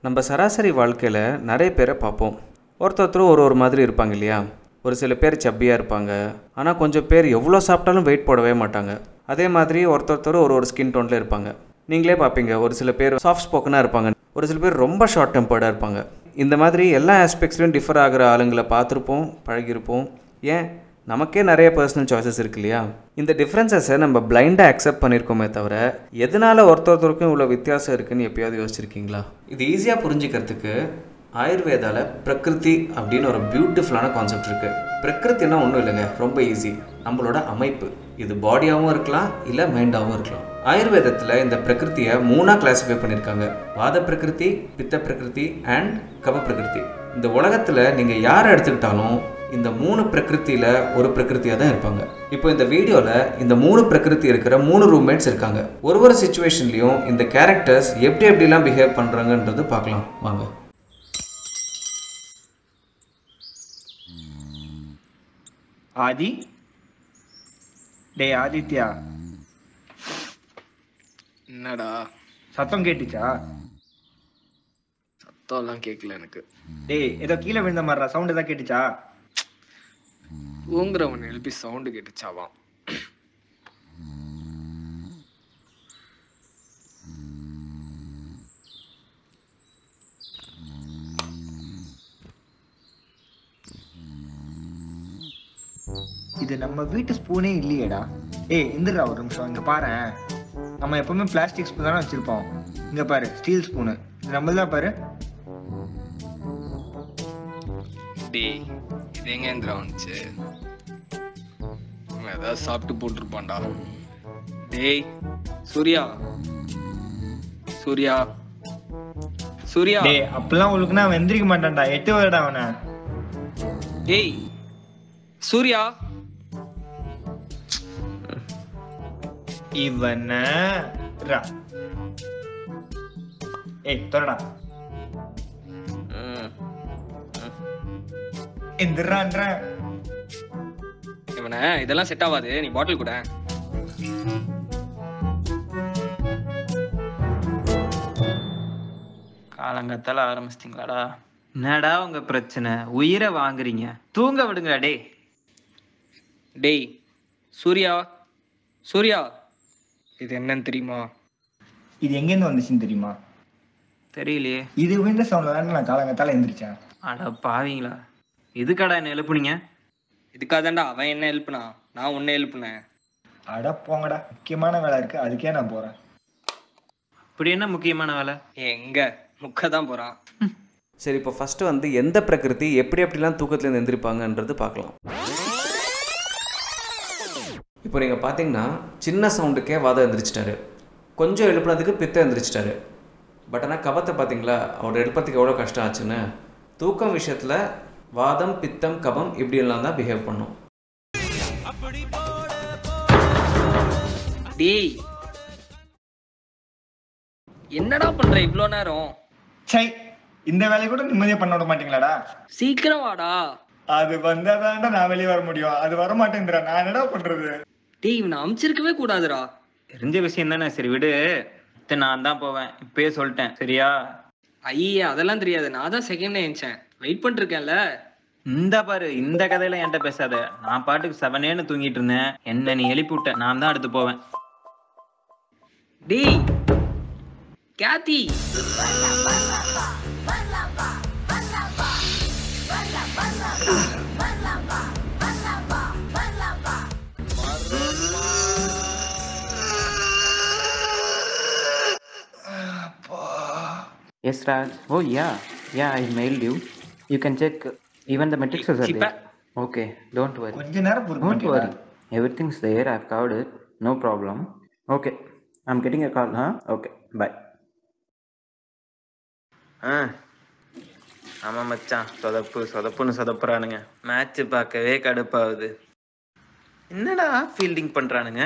நம்ம சராசரி வாழ்க்கையில் நிறைய பேரை பார்ப்போம் ஒருத்தொருத்தரும் ஒரு ஒரு மாதிரி இருப்பாங்க இல்லையா ஒரு சில பேர் சப்பியாக இருப்பாங்க ஆனால் கொஞ்சம் பேர் எவ்வளோ சாப்பிட்டாலும் வெயிட் போடவே மாட்டாங்க அதே மாதிரி ஒருத்தொருத்தரும் ஒரு ஒரு ஸ்கின் டோனில் இருப்பாங்க நீங்களே பார்ப்பீங்க ஒரு சில பேர் சாஃப்ட் ஸ்போக்கனாக இருப்பாங்க ஒரு சில பேர் ரொம்ப ஷார்ட் டெம்பர்டாக இருப்பாங்க இந்த மாதிரி எல்லா ஆஸ்பெக்ட்ஸ்லையும் டிஃபர் ஆகிற ஆளுங்களை பார்த்துருப்போம் பழகியிருப்போம் ஏன் நமக்கே நிறைய பர்சனல் சாய்ஸஸ் இருக்கு இல்லையா இந்த டிஃப்ரென்சஸை நம்ம பிளைண்டாக அக்செப்ட் பண்ணியிருக்கோமே தவிர எதனால் ஒருத்தொருத்தருக்கும் இவ்வளோ வித்தியாசம் இருக்குன்னு எப்பயாவது யோசிச்சிருக்கீங்களா இது ஈஸியாக புரிஞ்சுக்கிறதுக்கு ஆயுர்வேதால பிரகிருதி அப்படின்னு ஒரு பியூட்டிஃபுல்லான கான்செப்ட் இருக்கு பிரகிருத்தினா ஒன்றும் இல்லைங்க ரொம்ப ஈஸி நம்மளோட அமைப்பு இது பாடியாகவும் இருக்கலாம் இல்லை மைண்டாகவும் இருக்கலாம் ஆயுர்வேதத்தில் இந்த பிரகிருத்தியை மூணாக கிளாஸிஃபை பண்ணியிருக்காங்க வாத பிரகிருதி பித்த பிரகிருதி அண்ட் கப பிரகிருதி இந்த உலகத்தில் நீங்கள் யாரை எடுத்துக்கிட்டாலும் இந்த மூணு பிரகிருத்தியில் ஒரு பிரகிருத்தியாக தான் இருப்பாங்க இப்போ இந்த வீடியோவில் இந்த மூணு பிரகிருதி இருக்கிற மூணு ரூம்மேட்ஸ் இருக்காங்க ஒரு ஒரு சுச்சுவேஷன்லையும் இந்த கேரக்டர்ஸ் எப்படி எப்படிலாம் பிஹேவ் பண்ணுறாங்கன்றது பார்க்கலாம் வாங்க ஆதி டேய் ஆதித்யா என்னடா சத்தம் கேட்டுச்சா சத்தம்லாம் கேட்கல எனக்கு டேய் ஏதோ கீழே விழுந்த மாதிரிடா சவுண்ட் ஏதாவது கேட்டுச்சா தூங்குறவன் எழுப்பி சவுண்டு கேட்டுச்சாவாம் இது நம்ம வீட்டு ஸ்பூனே இல்லையேடா ஏய் இந்திரா ஒரு நிமிஷம் இங்க பாரேன் நம்ம எப்பவுமே பிளாஸ்டிக் ஸ்பூன் தானே வச்சிருப்போம் இங்க பாரு ஸ்டீல் ஸ்பூனு இது நம்மளதான் பாரு டேய் இது எங்க இந்திரா வந்துச்சு அவன் ஏதாவது சாப்பிட்டு போட்டிருப்பான்டா டேய் சூர்யா சூர்யா சூர்யா டேய் அப்பெல்லாம் உங்களுக்குன்னா அவன் எந்திரிக்க மாட்டான்டா எட்டு வருடா அவனை டேய் சூர்யா இவன ரா ஏய் தொடடா எந்திரான்ற இவனை இதெல்லாம் செட் ஆகாது நீ பாட்டில் கூட காலங்கத்தால ஆரம்பிச்சிட்டிங்களாடா என்னடா உங்க பிரச்சனை உயிரை வாங்குறீங்க தூங்க விடுங்கடா டேய் டேய் சூர்யா சூர்யா இது என்னன்னு தெரியுமா இது எங்கேருந்து வந்துச்சுன்னு தெரியுமா தெரியலையே இது விழுந்த சவுண்ட்ல தானே நான் காலங்கத்தால எந்திரிச்சேன் அட பாவீங்களா எதுக்கடா என்ன எழுப்புனீங்க இதுக்காக தான்டா அவன் என்ன எழுப்புனா நான் உன்னை எழுப்புனேன் அட போங்கடா முக்கியமான வேலை இருக்கு அதுக்கே நான் போறேன் இப்படி என்ன முக்கியமான வேலை எங்க முக்க தான் போறான் சரி இப்போ ஃபஸ்ட்டு வந்து எந்த பிரகிருதி எப்படி எப்படிலாம் தூக்கத்துலேருந்து எந்திரிப்பாங்கன்றது பார்க்கலாம் இப்போ நீங்கள் பார்த்தீங்கன்னா சின்ன சவுண்டுக்கே வாதம் எந்திரிச்சிட்டாரு கொஞ்சம் எழுப்புனதுக்கு பித்த எந்திரிச்சிட்டாரு பட் ஆனால் கபத்தை பார்த்தீங்களா அவர் எழுப்புறதுக்கு எவ்வளோ கஷ்டம் ஆச்சுன்னு தூக்கம் விஷயத்தில் வாதம் பித்தம் கபம் இப்படியெல்லாம் தான் பிஹேவ் பண்ணும் டேய் என்னடா பண்ற இவ்ளோ நேரம் சை இந்த வேலையை கூட நிம்மதியா பண்ண விட மாட்டீங்களாடா சீக்கிரம் வாடா அது வந்தாதான்டா நான் வெளியே வர முடியும் அது வர மாட்டேங்கிறா நான் என்னடா பண்றது டேய் இவனை அமிச்சிருக்கவே கூடாதுடா தெரிஞ்ச விஷயம் தானே சரி விடு இத்த நான் தான் போவேன் இப்பயே சொல்லிட்டேன் சரியா ஐயே அதெல்லாம் தெரியாது நான் தான் செகண்ட் ஏஞ்சேன் வெயிட் பண்ணிருக்கேன்ல இந்த பாரு இந்த கதையில என்கிட்ட பேசாத நான் பாட்டுக்கு செவனேன்னு தூங்கிட்டு இருந்தேன் என்ன நீ எழுப்பி விட்ட நான் தான் அடுத்து போவேன் டேய் Ketti Yes, Raj. Oh, yeah. Yeah, I mailed you. You can check. Even the metrics are Cheap- there. Okay, don't worry. கொஞ்ச நேரம் பொறுக்க Don't மாட்டீங்களா worry. Everything's there. I've covered it. No problem. Okay. I'm getting a call, huh? Okay. Bye. ஆ ஆமாம் மச்சான் சொதப்பு சொதப்புன்னு சொதப்புறானுங்க match பார்க்கவே கடுப்பாகுது என்னடா fielding பண்ணுறானுங்க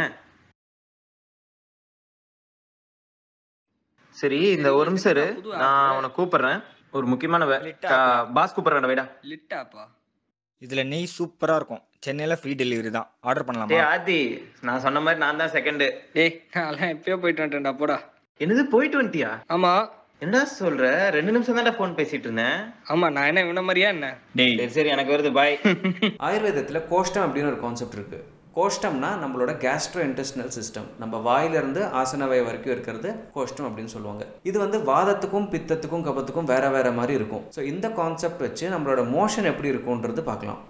சரி இந்த ஒரு நிமிஷம் இரு. நான் உன்னை கூப்பிடுறேன் ஒரு முக்கியமான வே- கா- பாஸ் கூப்பிடுறேன் வைடா லிட்டாப்பா இதுல நெய் சூப்பரா இருக்கும் சென்னையில ஃப்ரீ டெலிவரி தான் ஆர்டர் டேய் பண்ணலாமா ஆதி நான் சொன்ன மாதிரி நான் தான் செகண்டு டேய் நான் எப்பயோ போயிட்டு வந்துட்டேன்டா போடா என்னது போயிட்டு வந்துட்டியா ஆமா என்னடா சொல்ற ரெண்டு நிமிஷம் தான்டா ஃபோன் பேசிட்டு இருந்தேன் ஆமா நான் என்ன இவன மாதிரியா என்ன டேய் சரி சரி எனக்கு வருது பாய் ஆயுர்வேதத்தில் கோஷ்டம் அப்படின்னு ஒரு கான்செப்ட் இருக்குது கோஷ்டம்னா நம்மளோட கேஸ்ட்ரோ இன்டெஸ்டினல் சிஸ்டம் நம்ம வாயிலிருந்து ஆசனவாய் வரைக்கும் இருக்கிறது கோஷ்டம் அப்படின்னு சொல்லுவாங்க இது வந்து வாதத்துக்கும் பித்தத்துக்கும் கபத்துக்கும் வேற வேற மாதிரி இருக்கும் ஸோ இந்த கான்செப்ட் வச்சு நம்மளோட மோஷன் எப்படி இருக்கும்ன்றது பார்க்கலாம்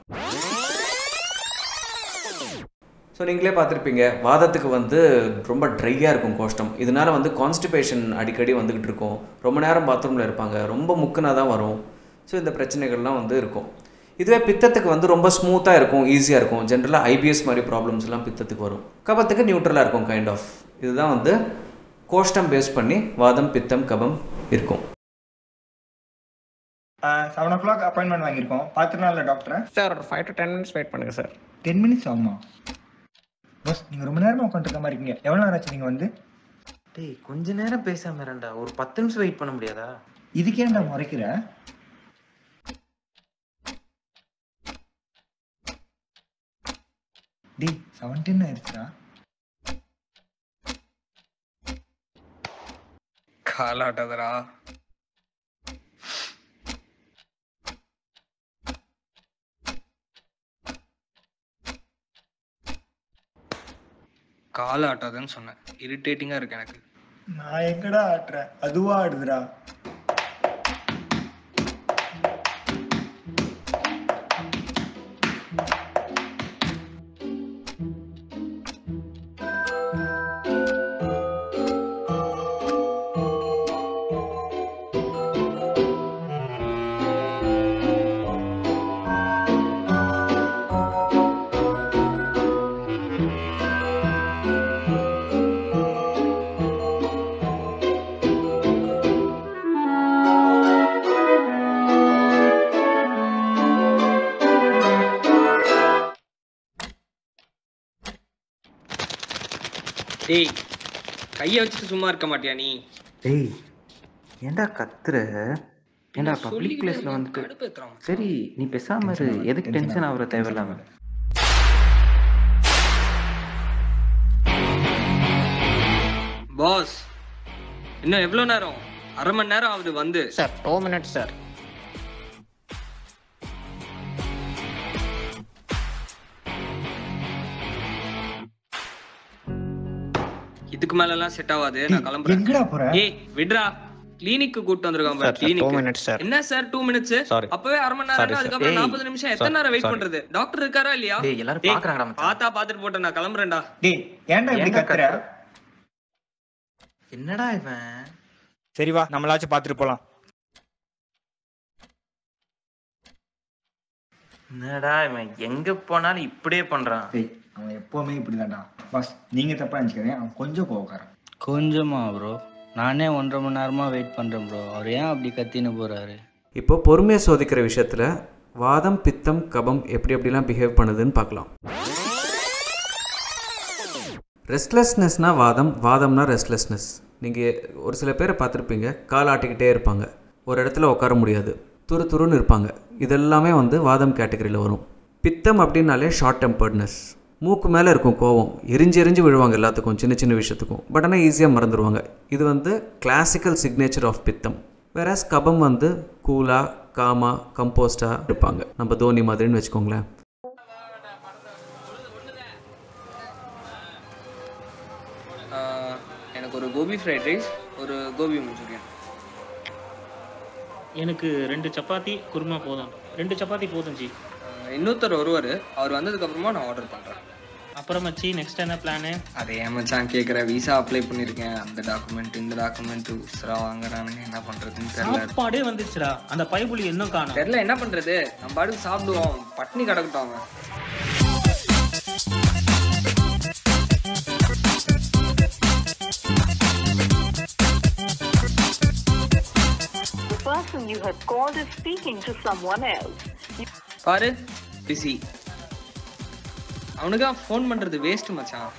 ஸோ நீங்களே பார்த்துருப்பீங்க வாதத்துக்கு வந்து ரொம்ப ட்ரையாக இருக்கும் கோஷ்டம் இதனால வந்து கான்ஸ்டிபேஷன் அடிக்கடி வந்துக்கிட்டு இருக்கும் ரொம்ப நேரம் பாத்ரூமில் இருப்பாங்க ரொம்ப முக்குனா தான் வரும் ஸோ இந்த பிரச்சனைகள்லாம் வந்து இருக்கும் இதுவே பித்தத்துக்கு வந்து ரொம்ப ஸ்மூத்தாக இருக்கும் ஈஸியாக இருக்கும் ஜென்ரலாக ஐபிஎஸ் மாதிரி ப்ராப்ளம்ஸ் எல்லாம் பித்தத்துக்கு வரும் கபத்துக்கு நியூட்ரலாக இருக்கும் கைண்ட் ஆஃப் இதுதான் வந்து கோஷ்டம் பேஸ் பண்ணி வாதம் பித்தம் கபம் இருக்கும் செவன் ஓ கிளாக் அப்பாயின்மெண்ட் வாங்கியிருக்கோம் பார்த்துருனால டாக்டரை சார் ஒரு five to ten minutes wait பண்ணுங்க சார் டென் மினிட்ஸ் ஆகுமா பஸ் நீங்கள் ரொம்ப நேரமாக உட்காந்துருக்க மாதிரி இருக்கீங்க எவ்வளோ நேரம் ஆச்சு நீங்கள் வந்து டேய் கொஞ்ச நேரம் பேசாம இருடா ஒரு பத்து நிமிஷம் வெயிட் பண்ண முடியாதா இதுக்கு ஏன்டா முறைக்கிற டேய் செவன்டீன் ஆயிடுச்சுடா காலாட்டதரா கால் ஆட்டாதுன்னு சொன்னேன் இரிட்டேட்டிங்காக இருக்கு எனக்கு நான் எங்கடா ஆட்டுறேன் அதுவா ஆடுதுடா டேய் கையை வச்சுட்டு சும்மா இருக்க மாட்டியா நீ டேய் ஏன்டா கத்துற ஏன்டா பப்ளிக் சொல்லிக்கிட்டே பிளேஸ்ல இருந்தா வந்துட்டு கடுப்பேத்துறான். சரி நீ பேசாம இரு எதுக்கு டென்ஷன் ஆகுற தேவையில்லாம பாஸ் இன்னும் எவ்வளோ நேரம் அரை மணி நேரம் ஆகுது வந்து சார் டூ மினிட்ஸ் சார் இதுக்கு மேல எல்லாம் செட் ஆகாது நான் கிளம்புறேன் எங்கடா போற ஏய் விட்ரா கிளினிக்கு கூட்டு வந்திருக்கான் பாரு sir two clinic minutes sir என்ன சார் டூ மினிட்ஸ் Sorry. அப்பவே அரை மணி நேரம் Sorry, sir. அதுக்கப்புறம் ஏய், நாற்பது நிமிஷம் எத்தனை நேரம் வெயிட் sorry. பண்றது டாக்டர் இருக்காரா இல்லையா டேய் எல்லாரும் டேய், பாக்குறாங்கடா மச்சான் பார்த்தா பாத்துட்டு போட்டேன் நான் கிளம்புறேன்டா டேய் ஏன்டா இப்படி ஏன்டா கத்துற கத்துற? என்னடா இவன் சரி வா நம்மளாச்சும் பார்த்துட்டு போலாம் என்னடா இவன் எங்க போனாலும் இப்படியே பண்றான் டேய் அவன் எப்பவுமே இப்படிதான்டா பாஸ் நீங்க தப்பா நினைச்சுக்கிறேன் அவன் கொஞ்சம் கோவக்காரன் கொஞ்சமா ப்ரோ நானே ஒன்றரை மணி நேரமா வெயிட் பண்றேன் ப்ரோ அவர் ஏன் அப்படி கத்தின்னு போறாரு இப்போ பொறுமையை சோதிக்கிற விஷயத்தில் வாதம் பித்தம் கபம் எப்படி எப்படிலாம் பிஹேவ் பண்ணுதுன்னு பார்க்கலாம் ரெஸ்ட்லெஸ்னஸ்னா வாதம் வாதம்னா ரெஸ்ட்லெஸ்னஸ் நீங்கள் ஒரு சில பேரை பார்த்துருப்பீங்க கால் ஆட்டிக்கிட்டே இருப்பாங்க ஒரு இடத்துல உட்கார முடியாது துரு துருன்னு இருப்பாங்க இதெல்லாமே வந்து வாதம் கேட்டகரியில் வரும் பித்தம் அப்படின்னாலே ஷார்ட் டெம்பர்ட்னஸ் மூக்கு மேலே இருக்கும் கோவம் எரிஞ்சு எரிஞ்சு விழுவாங்க எல்லாத்துக்கும் சின்ன சின்ன விஷயத்துக்கும் பட் ஆனால் ஈஸியாக மறந்துடுவாங்க இது வந்து கிளாசிக்கல் சிக்னேச்சர் ஆஃப் பித்தம் வேறஸ் கபம் வந்து கூலாக காமா கம்போஸ்டாக இருப்பாங்க நம்ம தோனி மாதிரின்னு வச்சுக்கோங்களேன் ஆஹ், எனக்கு ஒரு கோபி ஃப்ரைட் ரைஸ் ஒரு கோபி மஞ்சூரியன் எனக்கு ரெண்டு சப்பாத்தி குருமா போதும் ரெண்டு சப்பாத்தி போதும் ஜி ஆஹ், இன்னொருத்தர் வருவார் அவர் வந்ததுக்கு அப்புறமா நான் ஆர்டர் பண்ணுறேன் அப்புறம் மச்சி நெக்ஸ்ட் என்ன பிளானு அதை ஏன் மச்சான் கேட்குற விசா அப்ளை பண்ணியிருக்கேன் அந்த டாக்குமெண்ட் இந்த டாக்குமெண்ட் உசுரா வாங்குறானுங்க என்ன பண்ணுறதுன்னு தெரியல சாப்பாடே வந்துச்சுடா அந்த பைபுலி இன்னும் காணும் தெரியல என்ன பண்ணுறது நம்ம பாட்டுக்கு சாப்பிடுவோம் பட்னி கிடக்கட்டும் அவன் The person you have called is speaking to someone else. பாரு பிஸி அவனுக்கா ஃபோன் பண்ணுறது வேஸ்ட் மச்சான்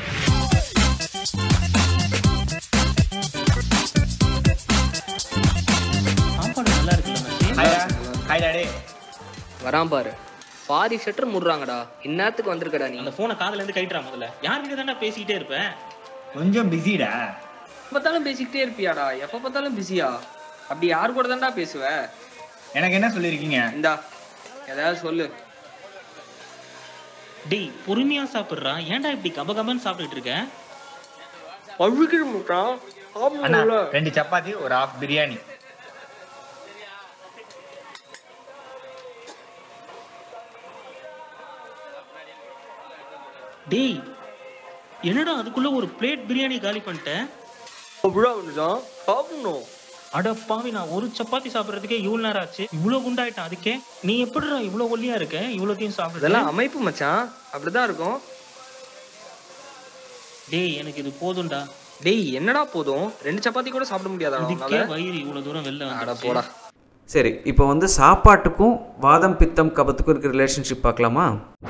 சாப்பாடு நல்லா இருக்குல்ல மச்சி ஹாய்டா ஹாய்டா டே வரான் பாரு பாதி ஷட்டர் முடுறாங்கடா இந்நேரத்துக்கு வந்திருக்கடா நீ அந்த போனை காதுல இருந்து கைட்டுறா முதல்ல யார்கிட்ட தானே பேசிக்கிட்டே இருப்பேன் கொஞ்சம் பிஸிடா பார்த்தாலும் பேசிக்கிட்டே இருப்பியாடா எப்ப பார்த்தாலும் பிஸியா அப்படி யார் கூட தான்டா பேசுவ எனக்கு என்ன சொல்லியிருக்கீங்க இந்தா ஏதாவது சொல்லு டேய் பொறுமையா சாப்பிடுறா ஏன்டா இப்படி கப கபன்னு சாப்பிட்டுட்டு இருக்க அழுகிற முட்டான் அண்ணா ரெண்டு சப்பாத்தி ஒரு ஆஃப் பிரியாணி டேய் என்னடா அதுக்குள்ள ஒரு பிளேட் பிரியாணி காலி பண்ணிட்டேன் சாப்பிடணும் அட பாவி நான் ஒரு சப்பாத்தி சாப்பிடுறதுக்கே இவ்வளவு நேரம் ஆச்சு இவ்வளவு குண்டாயிட்டேன் அதுக்கே நீ எப்படிடா இவ்வளவு ஒல்லியா இருக்க இவ்வளோத்தையும் சாப்பிடுற இதெல்லாம் அமைப்பு மச்சான் அப்படிதான் இருக்கும் டேய் எனக்கு இது போதும்டா டேய் என்னடா போதும் ரெண்டு சப்பாத்தி கூட சாப்பிட முடியாதா இதுக்கே வயிறு இவ்வளவு தூரம் வெளில அட வந்துடுச்சு. போடா சரி இப்போ வந்து சாப்பாட்டுக்கும் வாதம் பித்தம் கபத்துக்கும் இருக்கிற ரிலேஷன்ஷிப் பார்க்கலாமா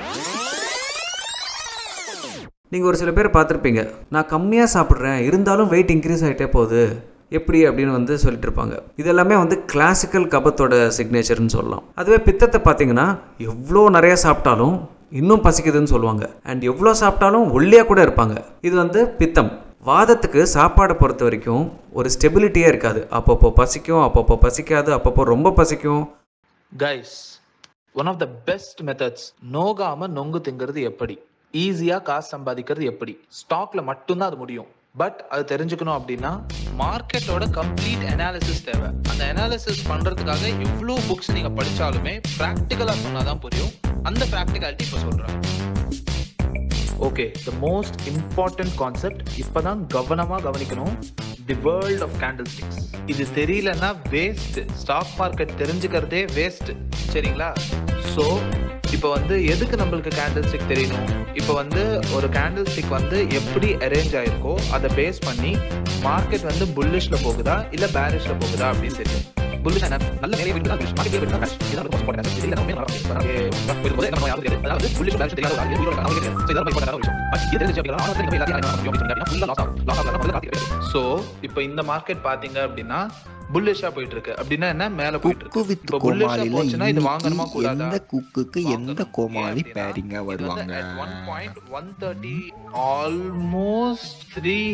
நீங்கள் ஒரு சில பேர் பார்த்துருப்பீங்க நான் கம்மியாக சாப்பிட்றேன் இருந்தாலும் வெயிட் இன்க்ரீஸ் ஆகிட்டே போகுது எப்படி அப்படின்னு வந்து சொல்லிட்டு இருப்பாங்க இது எல்லாமே வந்து கிளாசிக்கல் கபத்தோட சிக்னேச்சர்னு சொல்லலாம் அதுவே பித்தத்தை பார்த்தீங்கன்னா எவ்வளோ நிறைய சாப்பிட்டாலும் இன்னும் பசிக்குதுன்னு சொல்லுவாங்க அண்ட் எவ்வளோ சாப்பிட்டாலும் ஒல்லியாக கூட இருப்பாங்க இது வந்து பித்தம் வாதத்துக்கு சாப்பாடை பொறுத்த வரைக்கும் ஒரு ஸ்டெபிலிட்டியே இருக்காது அப்பப்போ பசிக்கும் அப்பப்போ பசிக்காது அப்பப்போ ரொம்ப பசிக்கும் guys one of the best methods நோகாம நொங்கு திங்கிறது எப்படி ஈஸியா காசு சம்பாதிக்கிறது எப்படி ஸ்டாக்ல மட்டும்தான் அது முடியும் பட் அது தெரிஞ்சுக்கணும் அப்படின்னா மார்க்கெட்டோட கம்ப்ளீட் அனாலிசிஸ் தேவை அந்த அனாலிசிஸ் பண்றதுக்காக இவ்வளோ புக்ஸ் நீங்க படிச்சாலுமே ப்ராக்டிக்கலா சொன்னாதான் புரியும் அந்த ப்ராக்டிகாலிட்டி இப்போ சொல்றேன் okay the most important concept இப்பதான் கவனமா கவனிக்கணும் the world of candlesticks இது தெரியலன்னா வேஸ்ட் ஸ்டாக் மார்க்கெட் தெரிஞ்சுக்கிறதே வேஸ்ட் சரிங்களா ஸோ இப்போ வந்து எதுக்கு நம்மளுக்கு கேண்டில் ஸ்டிக் தெரியணும் இப்போ வந்து ஒரு கேண்டில் ஸ்டிக் வந்து எப்படி அரேஞ்ச் ஆயிருக்கோ அதை பேஸ் பண்ணி மார்க்கெட் வந்து புல்லிஷ்ல போகுதா இல்ல பேரிஷ்ல போகுதா அப்படின்னு தெரியும் புல்லிஷ் நல்ல வேலையை விட்டு தான் மார்க்கெட் விட்டு தான் இதான் ரொம்ப இம்பார்ட்டன்ட் இது நம்ம மேல போகுது என்ன யாரும் தெரியாது அதாவது புல்லிஷ் பேரிஷ் தெரியாத ஒரு ஆள் உயிரோட அவங்க தெரியாது ஸோ இதெல்லாம் ரொம்ப இம்பார்ட்டன்ட் விஷயம் பட் இது தெரிஞ்சு அப்படின்னா அவங்க வந்து எல்லாத்தையும் ஃபுல்லா லாஸ் ஆகும் லாஸ் ஆகும் ஸோ இப்போ இந்த மார்க்கெட் பாத்தீங்க அப்படின்னா புல்லிஷா போயிட்டு இருக்கு அப்படின்னா என்ன மேல போயிட்டு குக்கு இருக்கு வித் இப்போ bullish ஆ கோமாளில போச்சுன்னா இது வாங்கணுமா இன்னைக்கு கூடாதா எந்த குக்குக்கு எந்த வாங்கணும். கோமாளி ஏன் அப்படின்னா, பேரிங்க இது வந்து வருவாங்க at one point 130 almost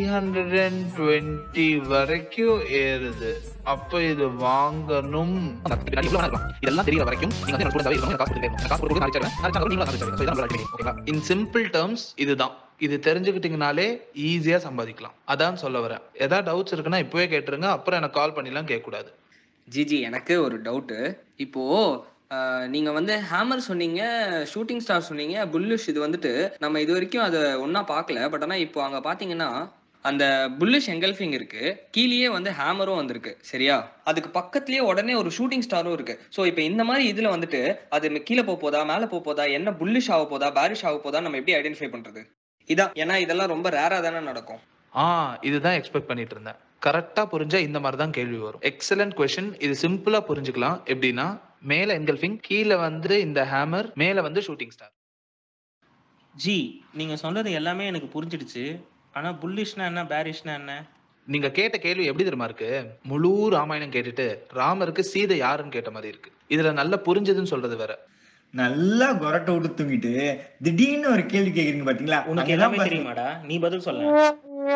320 வரைக்கும் ஏறுது அப்ப இது வாங்கணும் இதெல்லாம் தெரியற வரைக்கும் நீங்க வந்து ஸ்டூடெண்ட் இருக்கணும் காசு கொடுத்து காசு கொடுத்து நான் அடிச்சறேன் நீங்க அடிச்சறேன் சோ இதான் ஓகேங்களா இன் சிம்பிள் டர்ம்ஸ் இதுதான் இது தெரிஞ்சுக்கிட்டீங்கனாலே ஈஸியா சம்பாதிக்கலாம் அதான் சொல்ல வரேன் ஏதாவது டவுட்ஸ் இருக்குன்னா இப்பவே கேட்டுருங்க அப்புறம் எனக்கு கால் பண்ணிலாம் கேட்க கூடாது ஜிஜி எனக்கு ஒரு டவுட்டு இப்போ ஆஹ், நீங்க வந்து ஹேமர் சொன்னீங்க ஷூட்டிங் ஸ்டார் சொன்னீங்க புல்லிஷ் இது வந்துட்டு நம்ம இது வரைக்கும் அதை ஒன்றா பார்க்கல பட் ஆனால் இப்போ அங்கே பார்த்தீங்கன்னா அந்த புல்லிஷ் எங்கல்ஃபிங் இருக்கு கீழேயே வந்து ஹேமரும் வந்திருக்கு சரியா அதுக்கு பக்கத்துலயே உடனே ஒரு ஷூட்டிங் ஸ்டாரும் இருக்கு ஸோ இப்போ இந்த மாதிரி இதுல வந்துட்டு அது கீழே போக போதா மேலே போக போதா என்ன புல்லிஷ் ஆக போதா பேரிஷ் ஆக போதா நம்ம எப்படி ஐடென்டிஃபை பண்றது இதான் ஏன்னா இதெல்லாம் ரொம்ப ரேரா தானே நடக்கும் ஆ இதுதான் எக்ஸ்பெக்ட் பண்ணிட்டு இருந்தேன் கரெக்டா புரிஞ்சா இந்த மாதிரி தான் கேள்வி வரும் எக்ஸலண்ட் கொஸ்டின் இது சிம்பிளா புரிஞ்சுக்கலாம் எப்படின்னா மேல என்கல்ஃபிங் கீழே வந்து இந்த ஹேமர் மேல வந்து ஷூட்டிங் ஸ்டார் ஜி நீங்க சொன்னது எல்லாமே எனக்கு புரிஞ்சிடுச்சு ஆனா புல்லிஷ்னா என்ன பேரிஷ்னா என்ன நீங்க கேட்ட கேள்வி எப்படி தெரியுமா இருக்கு முழு ராமாயணம் கேட்டுட்டு ராமருக்கு சீதை யாருன்னு கேட்ட மாதிரி இருக்கு இதுல நல்லா புரிஞ்சதுன்னு சொல்றது வேற நல்லா கொரட்டை விட்டு தூங்கிட்டு திடீர்னு ஒரு கேள்வி கேக்குறீங்க பாத்தீங்களா உனக்கு அங்கதான் எல்லாமே பாரு. தெரியுமாடா நீ பதில் சொல்ல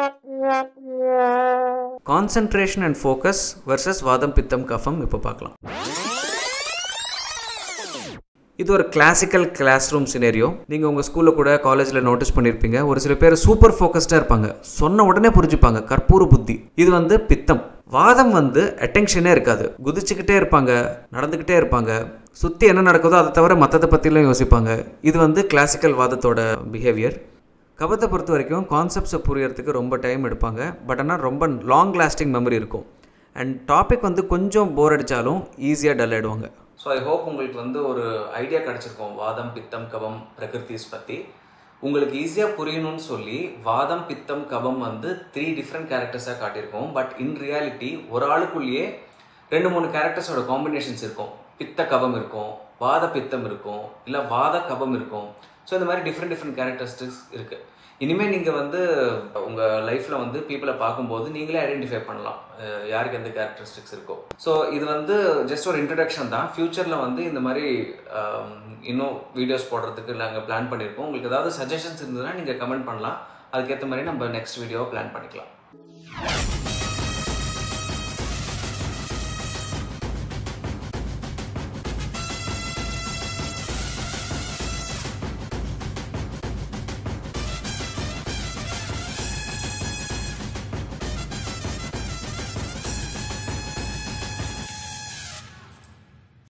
கான்சன்ட்ரேஷன் அண்ட் ஃபோக்கஸ் வர்சஸ் வாதம் பித்தம் கஃபம் இப்போ பார்க்கலாம் இது ஒரு கிளாசிக்கல் கிளாஸ் ரூம் சினேரியோ நீங்கள் உங்கள் ஸ்கூலில் கூட காலேஜில் நோட்டீஸ் பண்ணியிருப்பீங்க ஒரு சில பேர் சூப்பர் ஃபோக்கஸ்டாக இருப்பாங்க சொன்ன உடனே புரிஞ்சுப்பாங்க கற்பூர புத்தி இது வந்து பித்தம் வாதம் வந்து அட்டென்ஷனே இருக்காது குதிச்சுக்கிட்டே இருப்பாங்க நடந்துக்கிட்டே இருப்பாங்க சுற்றி என்ன நடக்குதோ அதை தவிர மற்றதை பற்றிலாம் யோசிப்பாங்க இது வந்து கிளாசிக்கல் வாதத்தோட பிஹேவியர் கபத்தை பொறுத்த வரைக்கும் கான்செப்ட்ஸை புரியறதுக்கு ரொம்ப டைம் எடுப்பாங்க பட் ஆனால் ரொம்ப லாங் லாஸ்டிங் மெமரி இருக்கும் அண்ட் டாபிக் வந்து கொஞ்சம் போர் அடித்தாலும் ஈஸியாக டல் ஆகிடுவாங்க ஸோ ஐ ஹோப் உங்களுக்கு வந்து ஒரு ஐடியா கிடச்சிருக்கும் வாதம் பித்தம் கபம் பிரகிருதிஸ் பற்றி உங்களுக்கு ஈஸியாக புரியணும்னு சொல்லி வாதம் பித்தம் கபம் வந்து த்ரீ டிஃப்ரெண்ட் கேரக்டர்ஸாக காட்டியிருக்கோம் பட் இன் ரியாலிட்டி ஒரு ஆளுக்குள்ளேயே ரெண்டு மூணு கேரக்டர்ஸோட காம்பினேஷன்ஸ் இருக்கும் பித்த கபம் இருக்கும் வாத பித்தம் இருக்கும் இல்லை வாத கபம் இருக்கும் ஸோ இந்த மாதிரி டிஃப்ரெண்ட் டிஃப்ரெண்ட் கேரக்டரிஸ்டிக்ஸ் இருக்குது இனிமேல் நீங்கள் வந்து உங்கள் லைஃப்பில் வந்து பீப்புளை பார்க்கும்போது நீங்களே ஐடென்டிஃபை பண்ணலாம் அஹ் யாருக்கு எந்த கேரக்டரிஸ்டிக்ஸ் இருக்கோ ஸோ இது வந்து ஜஸ்ட் ஒரு இன்ட்ரடக்ஷன் தான் ஃப்யூச்சரில் வந்து இந்த மாதிரி ஆம், இன்னும் வீடியோஸ் போடுறதுக்கு நாங்கள் பிளான் பண்ணியிருக்கோம் உங்களுக்கு ஏதாவது சஜஷன்ஸ் இருந்ததுன்னா நீங்கள் கமெண்ட் பண்ணலாம் அதுக்கேற்ற மாதிரி நம்ம நெக்ஸ்ட் வீடியோவை பிளான் பண்ணிக்கலாம்